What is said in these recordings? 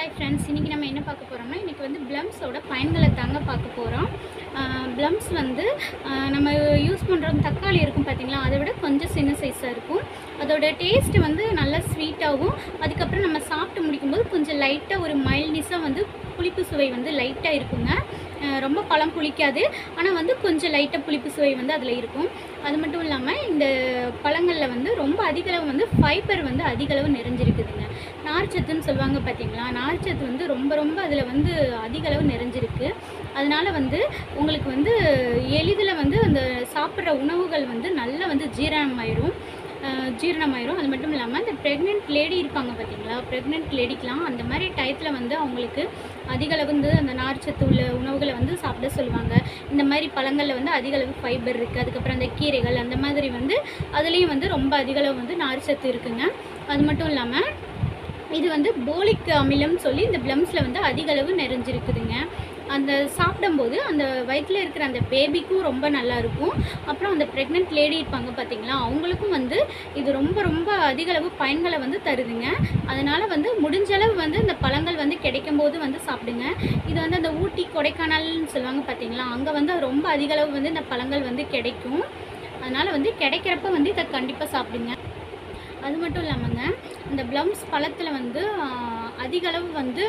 hi friends இன்றைக்கி நம்ம என்ன பார்க்க போகிறோம்னா இன்றைக்கி வந்து ப்ளம்ஸோட பயன்களை தாங்க பார்க்க போகிறோம் ப்ளம்ஸ் வந்து ஆஹ் நம்ம யூஸ் பண்ணுற தக்காளி இருக்கும் பார்த்தீங்களா அதை விட கொஞ்சம் சின்ன சைஸாக இருக்கும் அதோட டேஸ்ட் வந்து நல்லா ஸ்வீட்டாகவும் அதுக்கப்புறம் நம்ம சாப்பிட்டு முடிக்கும்போது கொஞ்சம் லைட்டாக ஒரு மைல்ட்னஸாக வந்து புளிப்பு சுவை வந்து லைட்டாக இருக்குங்க ஆஹ் ரொம்ப பழம் புளிக்காது ஆனால் வந்து கொஞ்சம் லைட்டாக புளிப்பு சுவை வந்து அதில் இருக்கும் அது மட்டும் இல்லாமல் இந்த பழங்களில் வந்து ரொம்ப அதிக அளவு வந்து ஃபைபர் வந்து அதிக அளவு நிறைஞ்சிருக்குதுங்க நார்ச்சத்துன்னு சொல்லுவாங்க பார்த்தீங்களா நார்ச்சத்து வந்து ரொம்ப ரொம்ப அதில் வந்து அதிக அளவு நிறைஞ்சிருக்கு அதனால வந்து உங்களுக்கு வந்து எளிதில் வந்து அந்த சாப்பிட்ற உணவுகள் வந்து நல்லா வந்து ஜீரணமாயிரும் அஹ் ஜீரணமாயிரும் அது மட்டும் இல்லாமல் இந்த ப்ரெக்னென்ட் லேடி இருப்பாங்க பார்த்தீங்களா ப்ரெக்னென்ட் லேடிக்கெலாம் அந்த மாதிரி டயத்தில் வந்து அவங்களுக்கு அதிக அளவு வந்து அந்த நார்ச்சத்து உள்ள உணவுகளை வந்து சாப்பிட சொல்லுவாங்க இந்த மாதிரி பழங்களில் வந்து அதிக அளவு ஃபைபர் இருக்குது அதுக்கப்புறம் அந்த கீரைகள் அந்த மாதிரி வந்து அதுலேயும் வந்து ரொம்ப அதிக அளவு வந்து நார்ச்சத்து இருக்குங்க அது மட்டும் இல்லாமல் இது வந்து போலிக் அமிலம் சொல்லி இந்த ப்ளம்ஸில் வந்து அதிக அளவு நிறைஞ்சிருக்குதுங்க அந்த சாப்பிடும்போது அந்த வயிற்றில் இருக்கிற அந்த பேபிக்கும் ரொம்ப நல்லா இருக்கும் அப்புறம் அந்த ப்ரெக்னென்ட் லேடி இருப்பாங்க பார்த்தீங்களா அவங்களுக்கும் வந்து இது ரொம்ப ரொம்ப அதிக அளவு பயன்களை வந்து தருதுங்க அதனால் வந்து முடிஞ்ச அளவு வந்து இந்த பழங்கள் வந்து கிடைக்கும் போது வந்து சாப்பிடுங்க இது வந்து அந்த ஊட்டி கொடைக்கானல்னு சொல்லுவாங்க பார்த்தீங்களா அங்கே வந்து ரொம்ப அதிக அளவு வந்து இந்த பழங்கள் வந்து கிடைக்கும் அதனால் வந்து கிடைக்கிறப்ப வந்து இதை கண்டிப்பாக சாப்பிடுங்க அது மட்டும் இல்லாமங்க இந்த ப்ளம்ஸ் பழத்தில் வந்து ஆஹ், அதிக அளவு வந்து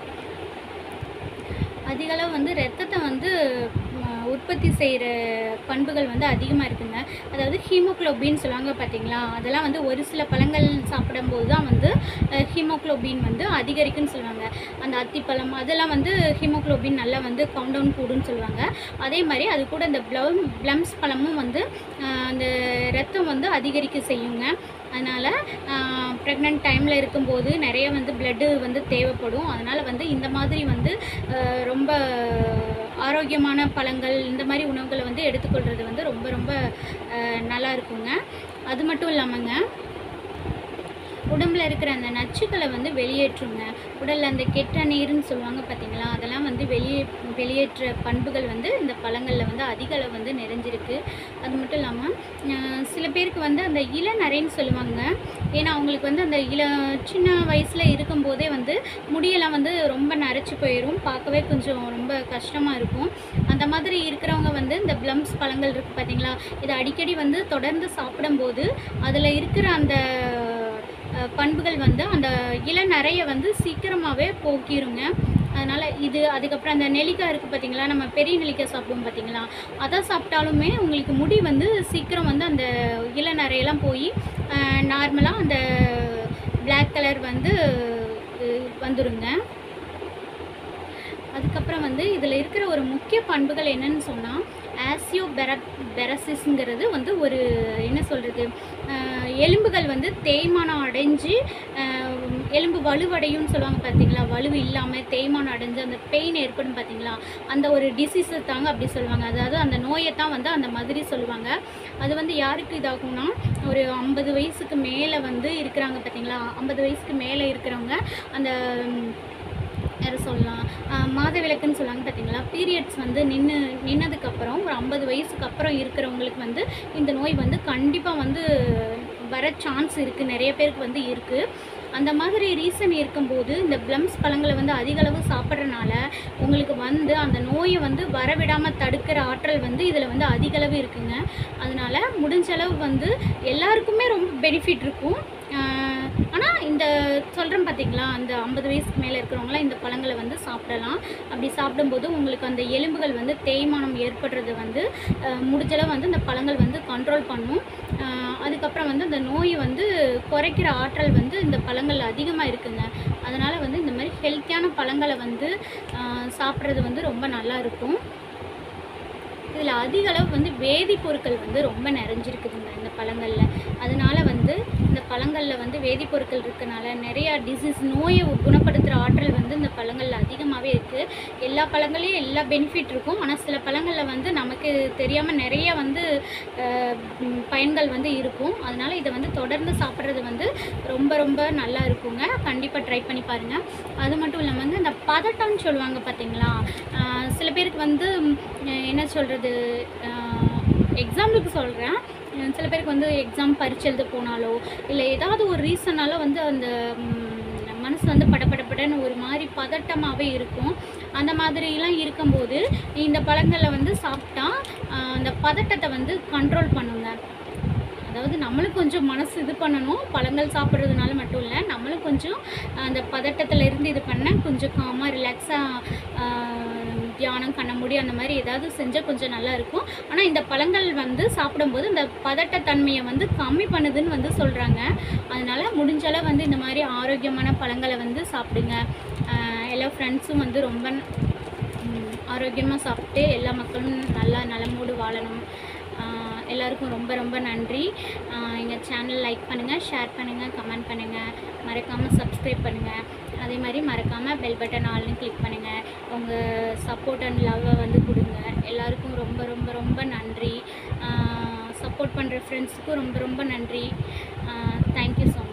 அதிக அளவு வந்து ரத்தத்தை வந்து ஆஹ், உற்பத்தி செய்கிற பண்புகள் வந்து அதிகமாக இருக்குங்க அதாவது ஹீமோக்ளோபின் சொல்லுவாங்க பார்த்தீங்களா அதெல்லாம் வந்து ஒரு சில பழங்கள் சாப்பிடும்போது தான் வந்து ஹீமோக்ளோபின் வந்து அதிகரிக்குன்னு சொல்லுவாங்க அந்த அத்திப்பழம் அதெல்லாம் வந்து ஹீமோக்ளோபின் நல்லா வந்து கவுண்டவுன் கூடுன்னு சொல்லுவாங்க அதே மாதிரி அது கூட இந்த ப்ளம் ப்ளம்ஸ் பழமும் வந்து ஆஹ், அந்த ரத்தம் வந்து அதிகரிக்க செய்யுங்க அதனால் ப்ரெக்னென்ட் டைமில் இருக்கும்போது நிறைய வந்து பிளட்டு வந்து தேவைப்படும் அதனால் வந்து இந்த மாதிரி வந்து ஆஹ், ரொம்ப ஆரோக்கியமான பழங்கள் இந்த மாதிரி உணவுகளை வந்து எடுத்துக்கொள்கிறது வந்து ரொம்ப ரொம்ப ஆஹ், நல்லா இருக்குங்க அது மட்டும் இல்லாமங்க உடம்புல இருக்கிற அந்த நச்சுக்களை வந்து வெளியேற்றுங்க உடலில் அந்த கெட்ட நீர்னு சொல்லுவாங்க பார்த்தீங்களா அதெல்லாம் வந்து வெளியே வெளியேற்ற பண்புகள் வந்து இந்த பழங்களில் வந்து அதிக அளவு வந்து நிறைஞ்சிருக்கு அது மட்டும் இல்லாமல் அஹ், சில பேருக்கு வந்து அந்த இளநரைன்னு சொல்லுவாங்க ஏன்னா அவங்களுக்கு வந்து அந்த இள சின்ன வயசில் இருக்கும்போதே வந்து முடியெல்லாம் வந்து ரொம்ப நரைச்சி போயிடும் பார்க்கவே கொஞ்சம் ரொம்ப கஷ்டமாக இருக்கும் அந்த மாதிரி இருக்கிறவங்க வந்து இந்த ப்ளம்ஸ் பழங்கள் இருக்குது பார்த்தீங்களா இதை அடிக்கடி வந்து தொடர்ந்து சாப்பிடும்போது அதில் இருக்கிற அந்த அஹ், பண்புகள் வந்து அந்த இளநரையை வந்து சீக்கிரமாகவே போக்கிருங்க அதனால் இது அதுக்கப்புறம் அந்த நெல்லிக்காய் இருக்குது பார்த்தீங்களா நம்ம பெரிய நெல்லிக்காய் சாப்பிடுவோம் பார்த்தீங்களா அதை சாப்பிட்டாலுமே உங்களுக்கு முடி வந்து சீக்கிரம் வந்து அந்த இளநரையெல்லாம் போய் நார்மலாக அந்த Black கலர் வந்து அஹ், வந்துருங்க அதுக்கப்புறம் வந்து இதில் இருக்கிற ஒரு முக்கிய பண்புகள் என்னன்னு சொன்னால் ஆசியோ பெர பெரசிஸ்ங்கிறது வந்து ஒரு என்ன சொல்கிறது எலும்புகள் வந்து தேய்மானம் அடைஞ்சு ஆஹ், எலும்பு வலுவடையும்னு சொல்லுவாங்க பார்த்தீங்களா வலு இல்லாமல் தேய்மானம் அடைஞ்சு அந்த பெயின் ஏற்படும் பார்த்தீங்களா அந்த ஒரு டிசீஸை தாங்க அப்படி சொல்லுவாங்க அதாவது அந்த நோயை தான் வந்து அந்த மாதிரி சொல்லுவாங்க அது வந்து யாருக்கு இதாகும்னா ஒரு ஐம்பது வயசுக்கு மேலே வந்து இருக்கிறாங்க பார்த்தீங்களா ஐம்பது வயசுக்கு மேலே இருக்கிறவங்க அந்த ம், யார் சொல்லலாம் ஆஹ் மாதவிலக்குன்னு சொல்லுவாங்க பார்த்தீங்களா பீரியட்ஸ் வந்து நின்று நின்னதுக்கப்புறம் ஒரு ஐம்பது வயசுக்கு அப்புறம் இருக்கிறவங்களுக்கு வந்து இந்த நோய் வந்து கண்டிப்பாக வந்து வர சான்ஸ் இருக்குது நிறைய பேருக்கு வந்து இருக்குது அந்த மாதிரி ரீசன் இருக்கும்போது இந்த ப்ளம்ஸ் பழங்களை வந்து அதிக அளவு சாப்பிட்றனால உங்களுக்கு வந்து அந்த நோயை வந்து வரவிடாமல் தடுக்கிற ஆற்றல் வந்து இதில் வந்து அதிக அளவு இருக்குங்க அதனால முடிஞ்ச அளவு வந்து எல்லாருக்குமே ரொம்ப பெனிஃபிட் இருக்கும் ஆனால் இந்த சொல்கிறேன் பார்த்தீங்களா அந்த ஐம்பது வயசுக்கு மேலே இருக்கிறவங்களாம் இந்த பழங்களை வந்து சாப்பிடலாம் அப்படி சாப்பிடும்போது உங்களுக்கு அந்த எலும்புகள் வந்து தேய்மானம் ஏற்படுறது வந்து அஹ், முடிஞ்சளவு வந்து இந்த பழங்கள் வந்து கண்ட்ரோல் பண்ணும் அஹ், அதுக்கப்புறம் வந்து அந்த நோயை வந்து குறைக்கிற ஆற்றல் வந்து இந்த பழங்கள் அதிகமாக இருக்குங்க அதனால் வந்து இந்த மாதிரி ஹெல்த்தியான பழங்களை வந்து அஹ், சாப்பிட்றது வந்து ரொம்ப நல்லா இருக்கும் இதில் அதிக அளவு வந்து வேதிப்பொருட்கள் வந்து ரொம்ப நிறைஞ்சிருக்குதுங்க இந்த பழங்களில் அதனால வந்து இந்த பழங்களில் வந்து வேதிப்பொருட்கள் இருக்கனால நிறையா டிசீஸ் நோயை குணப்படுத்துகிற ஆற்றல் வந்து இந்த பழங்களில் அதிகமாகவே இருக்குது எல்லா பழங்களையும் எல்லா பெனிஃபிட் இருக்கும் ஆனால் சில பழங்களில் வந்து நமக்கு தெரியாமல் நிறைய வந்து அஹ், ம், பயன்கள் வந்து இருக்கும் அதனால் இதை வந்து தொடர்ந்து சாப்பிட்றது வந்து ரொம்ப ரொம்ப நல்லா இருக்குங்க கண்டிப்பாக ட்ரை பண்ணி பாருங்கள் அது மட்டும் இல்லாமல் இந்த பதட்டம்னு சொல்லுவாங்க பார்த்தீங்களா ஆஹ் சில பேருக்கு வந்து ம், என்ன சொல்கிறது எக்ஸாம்பிளுக்கு சொல்கிறேன் சில பேருக்கு வந்து எக்ஸாம் பரிச்சு எழுத போனாலோ இல்லை ஏதாவது ஒரு ரீசனால வந்து அந்த ம், மனசு வந்து படபடபடன்னு ஒரு மாதிரி பதட்டமாகவே இருக்கும் அந்த மாதிரிலாம் இருக்கும்போது இந்த பழங்களை வந்து சாப்பிட்டா ஆஹ், அந்த பதட்டத்தை வந்து கண்ட்ரோல் பண்ணுங்க அதாவது நம்மளும் கொஞ்சம் மனசு இது பண்ணணும் பழங்கள் சாப்பிட்றதுனால மட்டும் இல்லை நம்மளும் கொஞ்சம் அந்த பதட்டத்தில் இருந்து இது பண்ண கொஞ்சம் காமாக ரிலாக்ஸாக தியானம் கண்ண மூடி அந்த மாதிரி ஏதாவது செஞ்சால் கொஞ்சம் நல்லா இருக்கும் ஆனால் இந்த பழங்கள் வந்து சாப்பிடும்போது இந்த பதட்டத்தன்மையை வந்து கம்மி பண்ணுதுன்னு வந்து சொல்கிறாங்க அதனால் முடிஞ்சளவு வந்து இந்த மாதிரி ஆரோக்கியமான பழங்களை வந்து சாப்பிடுங்க ஆஹ் எல்லா ஃப்ரெண்ட்ஸும் வந்து ரொம்ப ஆரோக்கியமாக சாப்பிட்டு எல்லா மக்களும் நல்லா நலமோடு வாழணும் ஆஹ் எல்லாருக்கும் ரொம்ப ரொம்ப நன்றி எங்கள் சேனல் லைக் பண்ணுங்கள் ஷேர் பண்ணுங்கள் கமெண்ட் பண்ணுங்கள் மறக்காமல் சப்ஸ்கிரைப் பண்ணுங்கள் அதே மாதிரி மறக்காமல் பெல் பட்டன் ஆல்னு கிளிக் பண்ணுங்கள் உங்கள் சப்போர்ட் அண்ட் லவ்வை வந்து கொடுங்க எல்லாருக்கும் ரொம்ப ரொம்ப ரொம்ப நன்றி சப்போர்ட் பண்ணுற ஃப்ரெண்ட்ஸுக்கும் ரொம்ப ரொம்ப நன்றி தேங்க்யூ ஸோ மச்